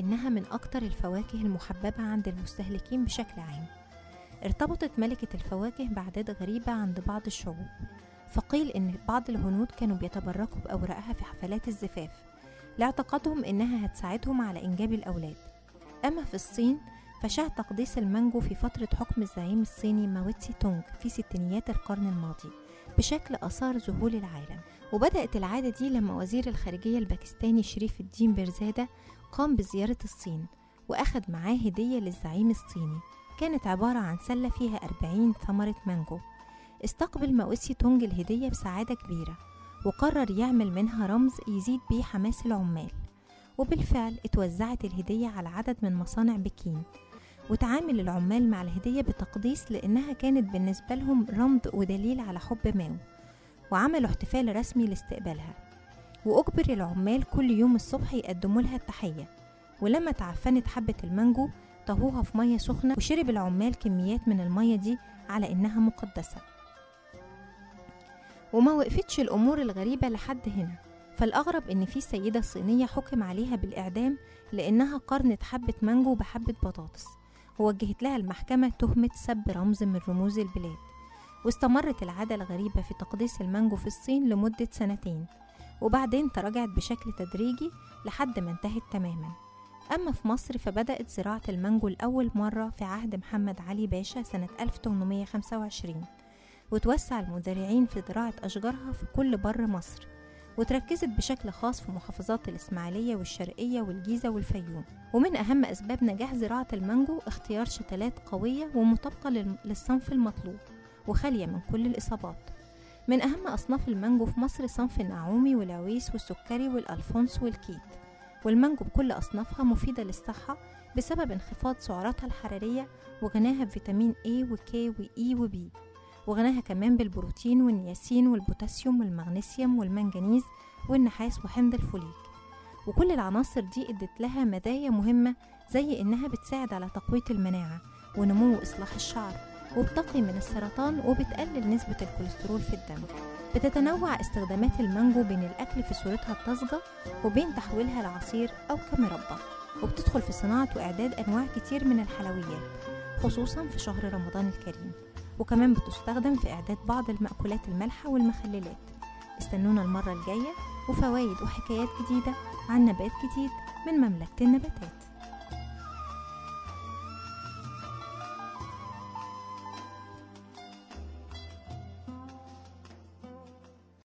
لأنها من أكتر الفواكه المحببة عند المستهلكين بشكل عام ارتبطت ملكة الفواكه بعادات غريبة عند بعض الشعوب فقيل إن بعض الهنود كانوا بيتبركوا بأوراقها في حفلات الزفاف لاعتقادهم إنها هتساعدهم على إنجاب الأولاد أما في الصين فشاع تقديس المانجو في فترة حكم الزعيم الصيني ماوتسي تونغ في ستينيات القرن الماضي بشكل أثار ذهول العالم وبدأت العادة دي لما وزير الخارجية الباكستاني شريف الدين بيرزادة قام بزيارة الصين وأخذ معاه هدية للزعيم الصيني كانت عبارة عن سلة فيها 40 ثمرة مانجو استقبل ماوسي تونج الهدية بسعادة كبيرة وقرر يعمل منها رمز يزيد بيه حماس العمال وبالفعل اتوزعت الهدية على عدد من مصانع بكين وتعامل العمال مع الهدية بتقديس لأنها كانت بالنسبة لهم رمز ودليل على حب ماو وعملوا احتفال رسمي لاستقبالها وأجبر العمال كل يوم الصبح يقدموا لها التحية ولما تعفنت حبة المانجو طهوها في مية سخنة وشرب العمال كميات من المية دي على إنها مقدسة وما وقفتش الأمور الغريبة لحد هنا فالأغرب إن في سيدة صينية حكم عليها بالإعدام لأنها قارنت حبة مانجو بحبة بطاطس ووجهت لها المحكمة تهمة سب رمز من رموز البلاد واستمرت العادة الغريبة في تقديس المانجو في الصين لمدة سنتين وبعدين تراجعت بشكل تدريجي لحد ما انتهت تماما أما في مصر فبدأت زراعة المانجو لأول مرة في عهد محمد علي باشا سنة 1825 وتوسع المزارعين في زراعة أشجارها في كل بر مصر وتركزت بشكل خاص في محافظات الإسماعيلية والشرقية والجيزة والفيوم ومن أهم أسباب نجاح زراعة المانجو اختيار شتلات قوية ومطابقة للصنف المطلوب وخالية من كل الإصابات من أهم أصناف المانجو في مصر صنف النعومي والعويس والسكري والألفونس والكيت والمانجو بكل أصنافها مفيدة للصحة بسبب انخفاض سعراتها الحرارية وغناها بفيتامين A و K و E و B وغناها كمان بالبروتين والنياسين والبوتاسيوم والمغنيسيوم والمنجنيز والنحاس وحمض الفوليك وكل العناصر دي ادت لها مزايا مهمة زي إنها بتساعد على تقوية المناعة ونمو إصلاح الشعر وبتقي من السرطان وبتقلل نسبة الكوليسترول في الدم بتتنوع استخدامات المانجو بين الأكل في صورتها الطازجة وبين تحويلها لعصير أو كمربى وبتدخل في صناعة وإعداد أنواع كتير من الحلويات خصوصا في شهر رمضان الكريم وكمان بتستخدم في إعداد بعض المأكولات المالحة والمخللات استنونا المرة الجاية وفوايد وحكايات جديدة عن نبات جديد من مملكة النباتات